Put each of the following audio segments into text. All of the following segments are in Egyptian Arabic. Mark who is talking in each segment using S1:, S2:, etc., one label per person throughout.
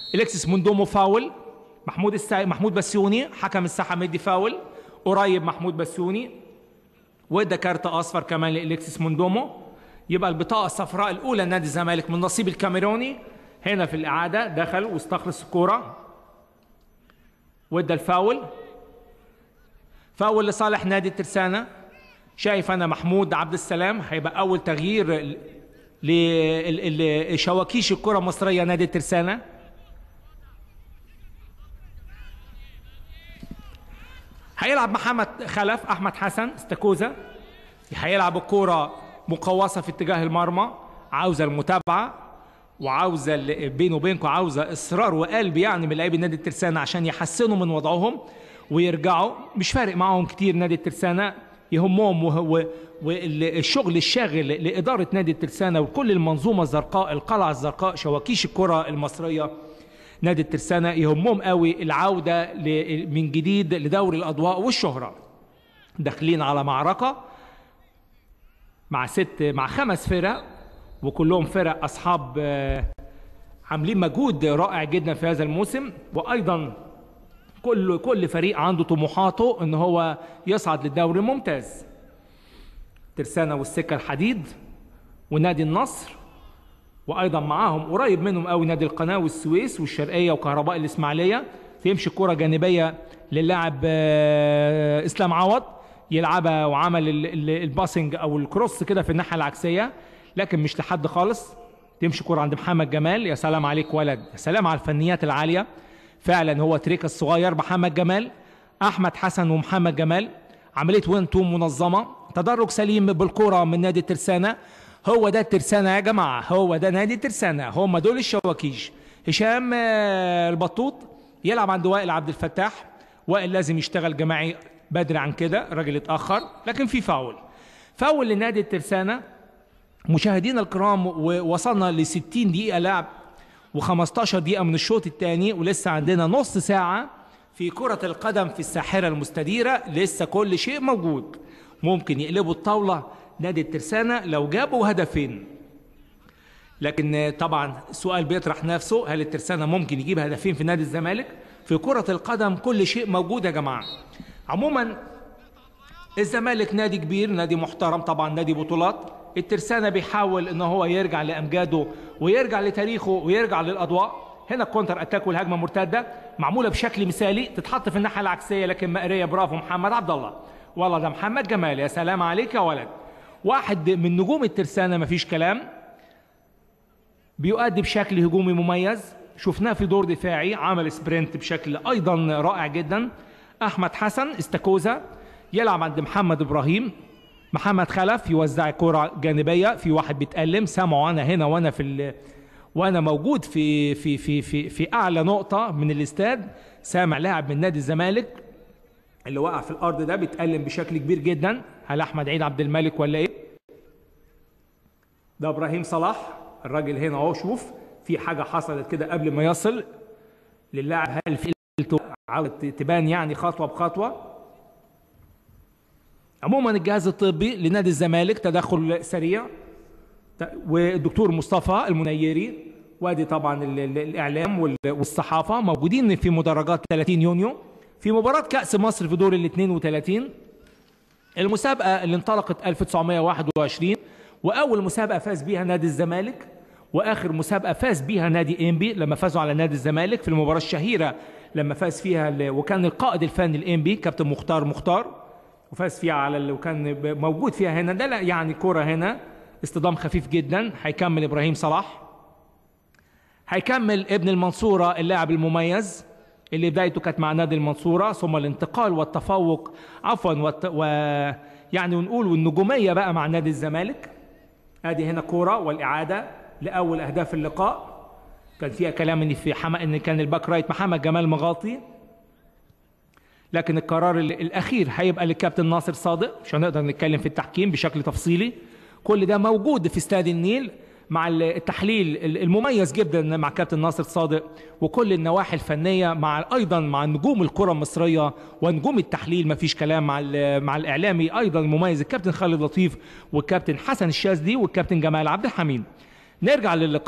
S1: الكسس موندومو فاول محمود السا... محمود بسيوني حكم الساحه مدي فاول قريب محمود بسيوني وادى كارت اصفر كمان لالكسس موندومو يبقى البطاقه الصفراء الاولى لنادي الزمالك من نصيب الكاميروني هنا في الاعاده دخل واستخلص الكوره وادى الفاول فاول لصالح نادي الترسانة شايف انا محمود عبد السلام هيبقى اول تغيير لشواكيش الكره المصريه نادي الترسانة هيلعب محمد خلف احمد حسن استاكوزا هيلعب الكوره مقوسه في اتجاه المرمى عاوزه المتابعه وعاوزه بينه وبينكم عاوزه اصرار وقلب يعني من لاعبي نادي الترسانة عشان يحسنوا من وضعهم ويرجعوا مش فارق معاهم كتير نادي الترسانة يهمهم والشغل الشاغل لإدارة نادي الترسانة وكل المنظومة الزرقاء القلعة الزرقاء شواكيش الكرة المصرية نادي الترسانة يهمهم قوي العودة من جديد لدوري الأضواء والشهرة داخلين على معركة مع ست مع خمس فرق وكلهم فرق أصحاب عاملين مجهود رائع جدا في هذا الموسم وأيضا كل كل فريق عنده طموحاته ان هو يصعد للدوري الممتاز ترسانة والسكة الحديد ونادي النصر وايضا معاهم قريب منهم قوي نادي القناه والسويس والشرقيه وكهرباء الاسماعيليه تمشي كره جانبيه للاعب اسلام عوض يلعبها وعمل الباسنج او الكروس كده في الناحيه العكسيه لكن مش لحد خالص تمشي كره عند محمد جمال يا سلام عليك ولد يا سلام على الفنيات العاليه فعلا هو تريكا الصغير محمد جمال احمد حسن ومحمد جمال عمليه وين تو منظمه تدرج سليم بالكره من نادي الترسانه هو ده الترسانة يا جماعة هو ده نادي الترسانة هم دول الشواكيش هشام البطوط يلعب عند وائل عبد الفتاح وائل لازم يشتغل جماعي بدري عن كده الراجل اتأخر لكن في فاول فاول لنادي الترسانة مشاهدينا الكرام ووصلنا ل 60 دقيقة لعب و15 دقيقة من الشوط الثاني ولسه عندنا نص ساعة في كرة القدم في الساحرة المستديرة لسه كل شيء موجود ممكن يقلبوا الطاولة نادي الترسانة لو جابوا هدفين لكن طبعا السؤال بيطرح نفسه هل الترسانة ممكن يجيب هدفين في نادي الزمالك في كرة القدم كل شيء موجود يا جماعة عموما الزمالك نادي كبير نادي محترم طبعا نادي بطولات الترسانة بيحاول ان هو يرجع لامجاده ويرجع لتاريخه ويرجع للاضواء هنا الكونتر اتاك والهجمه مرتده معموله بشكل مثالي تتحط في الناحيه العكسيه لكن مقريه برافو محمد عبد الله والله ده محمد جمال يا سلام عليك يا ولد واحد من نجوم الترسانة مفيش كلام بيؤدي بشكل هجومي مميز شفناه في دور دفاعي عمل سبرنت بشكل أيضا رائع جدا أحمد حسن استاكوزا يلعب عند محمد إبراهيم محمد خلف يوزع كرة جانبية في واحد بيتألم سامعه أنا هنا وأنا في ال... وأنا موجود في في في في في أعلى نقطة من الاستاد سامع لاعب من نادي الزمالك اللي وقع في الارض ده بيتألم بشكل كبير جدا هل احمد عيد عبد الملك ولا ايه ده ابراهيم صلاح الراجل هنا اهو شوف في حاجه حصلت كده قبل ما يصل للاعب هل في عاوز تبان يعني خطوه بخطوه عموما الجهاز الطبي لنادي الزمالك تدخل سريع والدكتور مصطفى المنيري وادي طبعا الاعلام والصحافه موجودين في مدرجات 30 يونيو في مباراة كأس مصر في دور ال 32 المسابقة اللي انطلقت 1921 وأول مسابقة فاز بيها نادي الزمالك وآخر مسابقة فاز بيها نادي إنبي لما فازوا على نادي الزمالك في المباراة الشهيرة لما فاز فيها وكان القائد الفني الإنبي كابتن مختار مختار وفاز فيها على وكان موجود فيها هنا ده لا يعني كرة هنا اصطدام خفيف جدا هيكمل إبراهيم صلاح هيكمل ابن المنصورة اللاعب المميز اللي بدايته كانت مع نادي المنصورة ثم الانتقال والتفوق عفوا والت... و... يعني ونقول والنجومية بقى مع نادي الزمالك ادي هنا كورة والإعادة لأول أهداف اللقاء كان فيها كلام ان في حما ان كان الباك رايت محمد جمال مغاطي لكن القرار الأخير هيبقى للكابتن ناصر صادق مش هنقدر نتكلم في التحكيم بشكل تفصيلي كل ده موجود في استاد النيل مع التحليل المميز جدا مع كابتن ناصر صادق وكل النواحي الفنيه مع ايضا مع نجوم الكره المصريه ونجوم التحليل ما فيش كلام مع مع الاعلامي ايضا المميز الكابتن خالد لطيف والكابتن حسن الشاذلي والكابتن جمال عبد الحميد نرجع للقاء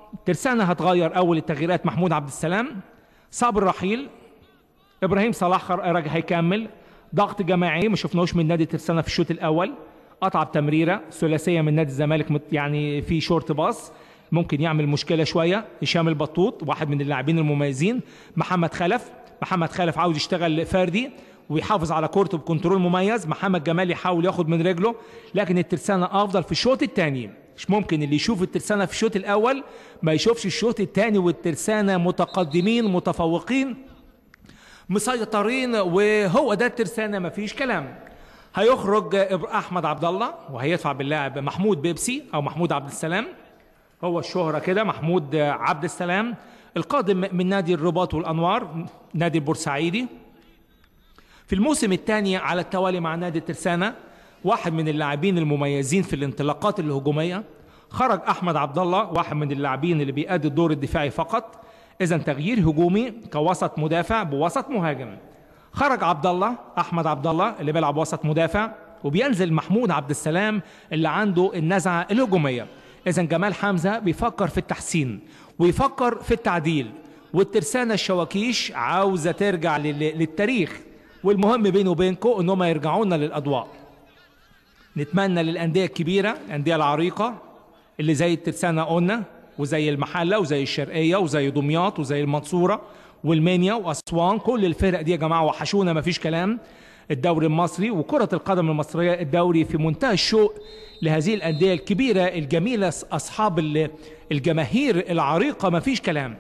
S1: ترسانة هتغير اول التغييرات محمود عبد السلام صابر رحيل ابراهيم صلاح راجع هيكمل ضغط جماعي ما شفناهوش من نادي ترسانة في الشوط الاول قطع بتمريره ثلاثيه من نادي الزمالك يعني في شورت باص ممكن يعمل مشكله شويه هشام البطوط واحد من اللاعبين المميزين محمد خلف محمد خلف عاوز يشتغل فردي ويحافظ على كورته بكنترول مميز محمد جمال يحاول ياخد من رجله لكن الترسانة افضل في الشوط الثاني مش ممكن اللي يشوف الترسانة في الشوط الاول ما يشوفش الشوط الثاني والترسانة متقدمين متفوقين مسيطرين وهو ده الترسانة ما فيش كلام هيخرج احمد عبد الله وهيدفع باللاعب محمود بيبسي او محمود عبد السلام هو الشهرة كده محمود عبد السلام القادم من نادي الرباط والانوار نادي البورسعيدي في الموسم الثاني على التوالي مع نادي ترسانة واحد من اللاعبين المميزين في الانطلاقات الهجومية خرج أحمد عبد الله واحد من اللاعبين اللي بيأدي الدور الدفاعي فقط إذا تغيير هجومي كوسط مدافع بوسط مهاجم خرج عبد الله أحمد عبد الله اللي بيلعب وسط مدافع وبينزل محمود عبد السلام اللي عنده النزعة الهجومية إذا جمال حمزة بيفكر في التحسين ويفكر في التعديل والترسانة الشواكيش عاوزة ترجع للتاريخ والمهم بيني وبينكم ان هم يرجعونا للاضواء نتمنى للانديه الكبيره الانديه العريقه اللي زي الترسانه قلنا وزي المحله وزي الشرقيه وزي دمياط وزي المنصوره والمنيا واسوان كل الفرق دي يا جماعه وحشونا مفيش كلام الدوري المصري وكرة القدم المصرية الدوري في منتهى الشوق لهذه الأندية الكبيرة الجميلة أصحاب الجماهير العريقة مفيش كلام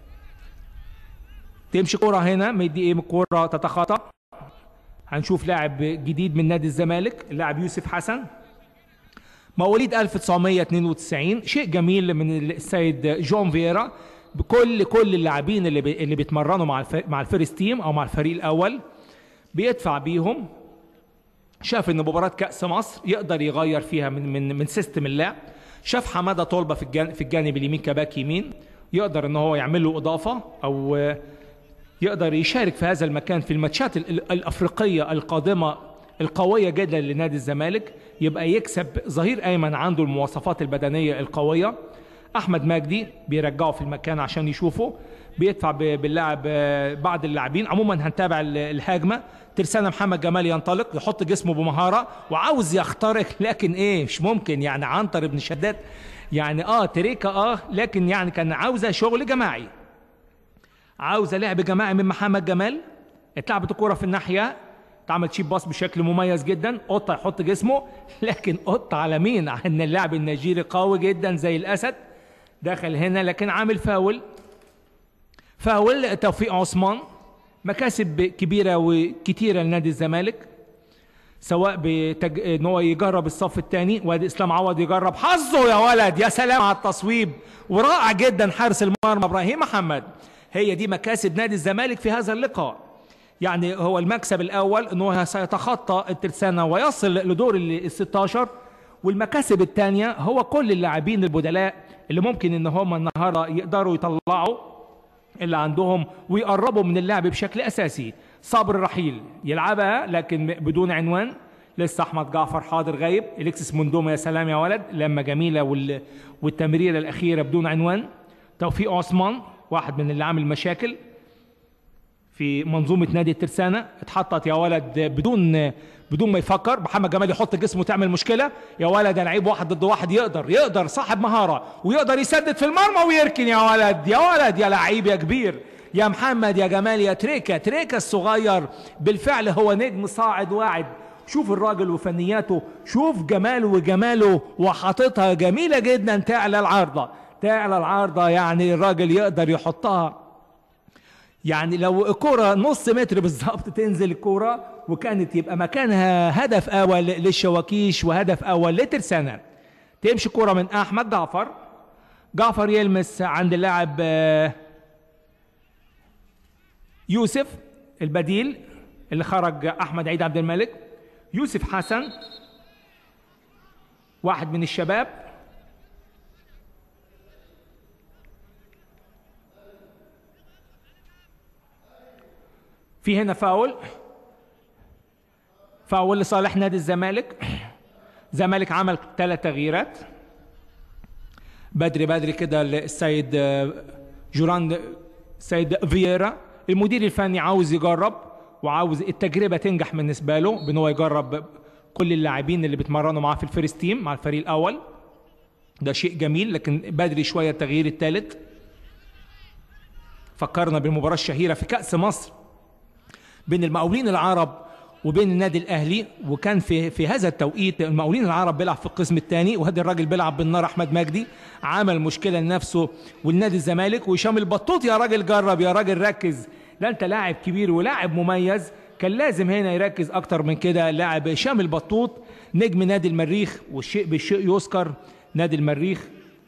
S1: تمشي كرة هنا مدي ايه الكرة تتخاطى هنشوف لاعب جديد من نادي الزمالك اللاعب يوسف حسن مواليد 1992 شيء جميل من السيد جون فييرا بكل كل اللاعبين اللي بي اللي بيتمرنوا مع مع الفيرست تيم او مع الفريق الاول بيدفع بيهم شاف ان مباراه كاس مصر يقدر يغير فيها من من من سيستم اللعب شاف حماده طلبه في الجانب في الجانب اليمين كباك يمين يقدر ان هو يعمل له اضافه او يقدر يشارك في هذا المكان في الماتشات الافريقيه القادمه القويه جدا لنادي الزمالك يبقى يكسب ظهير ايمن عنده المواصفات البدنيه القويه احمد مجدي بيرجعه في المكان عشان يشوفه بيدفع باللاعب بعض اللاعبين عموما هنتابع الهجمه ترسانة محمد جمال ينطلق يحط جسمه بمهاره وعاوز يخترق لكن ايه مش ممكن يعني عنتر ابن شداد يعني اه تريكا اه لكن يعني كان عاوزه شغل جماعي عاوزه لعب جماعي من محمد جمال اتلعبت الكوره في الناحيه اتعمل تشيب باص بشكل مميز جدا قطه يحط جسمه لكن قطه على مين ان اللاعب النيجيري قوي جدا زي الاسد دخل هنا لكن عامل فاول فاول توفيق عثمان مكاسب كبيره وكتيره لنادي الزمالك سواء بتج... ان هو يجرب الصف الثاني وادي اسلام عوض يجرب حظه يا ولد يا سلام على التصويب ورائع جدا حارس المرمى ابراهيم محمد هي دي مكاسب نادي الزمالك في هذا اللقاء يعني هو المكسب الاول انه سيتخطى الترسانه ويصل لدور ال 16 والمكاسب الثانيه هو كل اللاعبين البدلاء اللي ممكن ان هم النهارده يقدروا يطلعوا اللي عندهم ويقربوا من اللعب بشكل اساسي صابر رحيل يلعبها لكن بدون عنوان لسه احمد جعفر حاضر غايب الكسس مندوم يا سلام يا ولد لما جميله وال... والتمريره الاخيره بدون عنوان توفيق عثمان واحد من اللي عامل مشاكل في منظومه نادي الترسانه اتحطت يا ولد بدون بدون ما يفكر محمد جمال يحط جسمه تعمل مشكله يا ولد يا لعيب واحد ضد واحد يقدر يقدر صاحب مهاره ويقدر يسدد في المرمى ويركن يا ولد يا ولد يا لعيب يا كبير يا محمد يا جمال يا تريكا تريكا الصغير بالفعل هو نجم صاعد واعد شوف الراجل وفنياته شوف جماله وجماله وحاططها جميله جدا تعلى العارضه تعلى العارضه يعني الراجل يقدر يحطها يعني لو الكرة نص متر بالظبط تنزل الكرة وكانت يبقى مكانها هدف أول للشواكيش وهدف أول لترسانة تمشي كرة من أحمد جعفر جعفر يلمس عند اللاعب يوسف البديل اللي خرج أحمد عيد عبد الملك يوسف حسن واحد من الشباب في هنا فاول فاول لصالح نادي الزمالك زمالك عمل ثلاث تغييرات بدري بدري كده السيد آه، جوراند السيد فييرا المدير الفني عاوز يجرب وعاوز التجربه تنجح بالنسبه له بان هو يجرب كل اللاعبين اللي بيتمرنوا معاه في الفيرست تيم مع الفريق الاول ده شيء جميل لكن بدري شويه التغيير الثالث فكرنا بالمباراه الشهيره في كاس مصر بين المقاولين العرب وبين النادي الاهلي وكان في في هذا التوقيت المقاولين العرب بيلعب في القسم الثاني وهذا الراجل بيلعب بالنار احمد مجدي عمل مشكله لنفسه والنادي الزمالك وهشام البطوط يا راجل جرب يا راجل ركز ده انت لاعب كبير ولاعب مميز كان لازم هنا يركز اكتر من كده لاعب هشام البطوط نجم نادي المريخ والشيء بالشيء يذكر نادي المريخ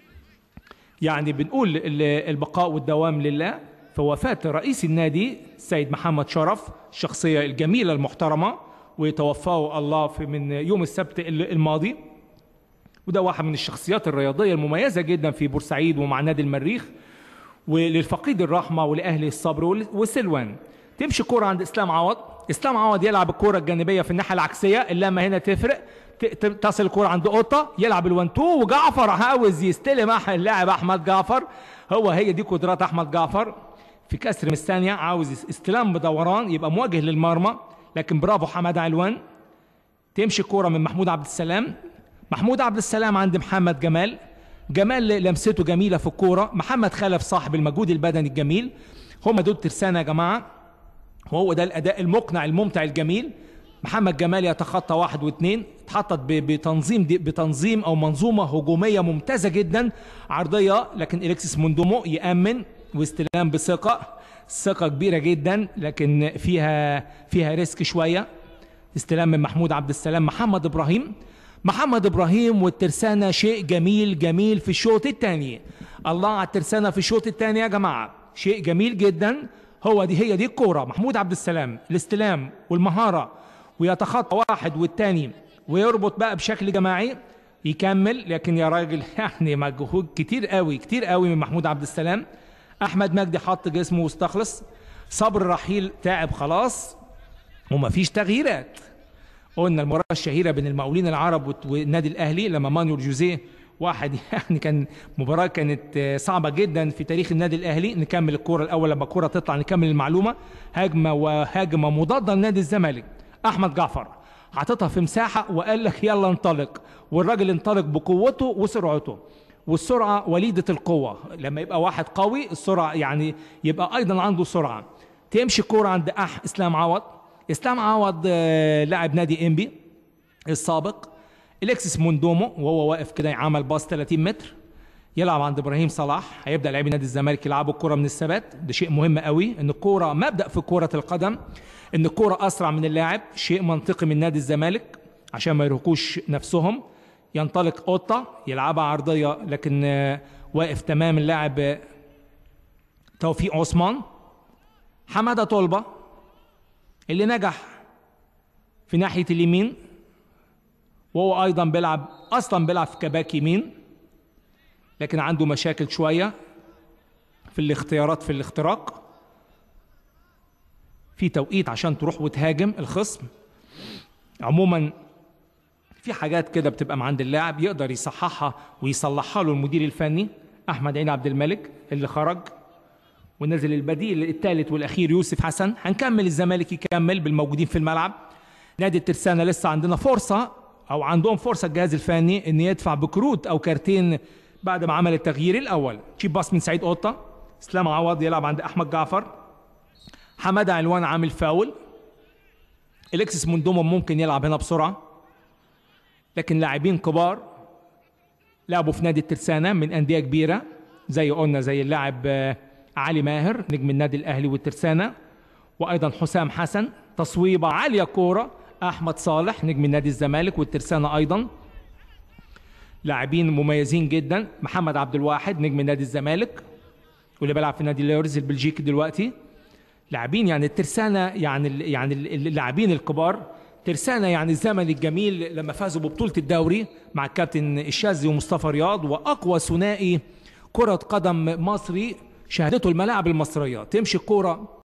S1: يعني بنقول ال- البقاء والدوام لله فوفاة رئيس النادي السيد محمد شرف الشخصية الجميلة المحترمة وتوفاه الله في من يوم السبت ال- الماضي وده واحد من الشخصيات الرياضية المميزة جدا في بورسعيد ومع نادي المريخ وللفقيد الرحمة ولأهل الصبر وال- والسلوان تمشي كرة عند إسلام عوض إسلام عوض يلعب الكرة الجانبية في الناحية العكسية اللامة هنا تفرق ت- ت- تصل الكرة عند قطة يلعب الوان تو وجعفر عاوز يستلم أح- اللاعب أحمد جعفر هو هي دي قدرات أحمد جعفر في كسر من الثانية عاوز يس- استلام بدوران يبقى مواجه للمرمى لكن برافو حماد علوان تمشي الكرة من محمود عبد السلام محمود عبد السلام عند محمد جمال جمال لمسته جميلة في الكورة محمد خلف صاحب المجهود البدني الجميل هم دول ترسانة يا جماعة وهو ده الأداء المقنع الممتع الجميل محمد جمال يتخطى واحد واثنين اتحطت ب- بتنظيم دي بتنظيم او منظومه هجوميه ممتازه جدا عرضيه لكن اليكسيس موندومو يامن واستلام بثقه ثقه كبيره جدا لكن فيها فيها ريسك شويه استلام من محمود عبد السلام محمد ابراهيم محمد ابراهيم والترسانه شيء جميل جميل في الشوط الثاني الله على الترسانه في الشوط الثاني يا جماعه شيء جميل جدا هو دي هي دي الكوره محمود عبد السلام الاستلام والمهاره ويتخطى واحد والتاني ويربط بقى بشكل جماعي يكمل لكن يا راجل يعني مجهود كتير قوي كتير قوي من محمود عبد السلام احمد مجدي حط جسمه واستخلص صبر رحيل تعب خلاص ومفيش تغييرات قلنا المباراه الشهيره بين المقاولين العرب والت- والنادي الاهلي لما مانويل جوزيه واحد يعني كان مباراه كانت آه، صعبه جدا في تاريخ النادي الاهلي نكمل الكوره الاول لما الكوره تطلع نكمل المعلومه هجمه وهجمه مضاده لنادي الزمالك احمد جعفر حاططها في مساحه وقال لك يلا انطلق والراجل انطلق بقوته وسرعته والسرعه وليده القوه لما يبقى واحد قوي السرعه يعني يبقى ايضا عنده سرعه تمشي الكوره عند اح اسلام عوض اسلام عوض آه، لاعب نادي انبي السابق الكسس موندومو وهو واقف كده يعمل باص 30 متر يلعب عند ابراهيم صلاح هيبدا لاعبي نادي الزمالك يلعبوا الكره من الثبات ده شيء مهم قوي ان الكوره مبدا في كره القدم ان الكوره اسرع من اللاعب شيء منطقي من نادي الزمالك عشان ما يرهقوش نفسهم ينطلق قطه يلعبها عرضيه لكن آه، واقف تمام اللاعب آه، توفيق عثمان حماده طلبه اللي نجح في ناحيه اليمين وهو ايضا بيلعب اصلا بيلعب في كباك يمين لكن عنده مشاكل شويه في الاختيارات في الاختراق في توقيت عشان تروح وتهاجم الخصم عموما في حاجات كده بتبقى مع عند اللاعب يقدر يصححها ويصلحها له المدير الفني احمد عين عبد الملك اللي خرج ونزل البديل الثالث والاخير يوسف حسن هنكمل الزمالك يكمل بالموجودين في الملعب نادي الترسانه لسه عندنا فرصه او عندهم فرصه الجهاز الفني ان يدفع بكروت او كارتين بعد ما عمل التغيير الاول تشيب باس من سعيد قطه اسلام عوض يلعب عند احمد جعفر حماده علوان عامل فاول الكسس موندومو ممكن يلعب هنا بسرعه لكن لاعبين كبار لعبوا في نادي الترسانة من أندية كبيرة زي قلنا زي اللاعب آه، علي ماهر نجم النادي الأهلي والترسانة وأيضا حسام حسن تصويبة عالية كورة أحمد صالح نجم النادي الزمالك والترسانة أيضا لاعبين مميزين جدا محمد عبد الواحد نجم نادي الزمالك واللي بيلعب في نادي ليورز البلجيكي دلوقتي لاعبين يعني الترسانة يعني ال- يعني ال- اللاعبين الكبار ترسانة يعني الزمن الجميل لما فازوا ببطولة الدوري مع الكابتن الشاذلي ومصطفى رياض وأقوى ثنائي كرة قدم مصري شهدته الملاعب المصرية تمشي الكرة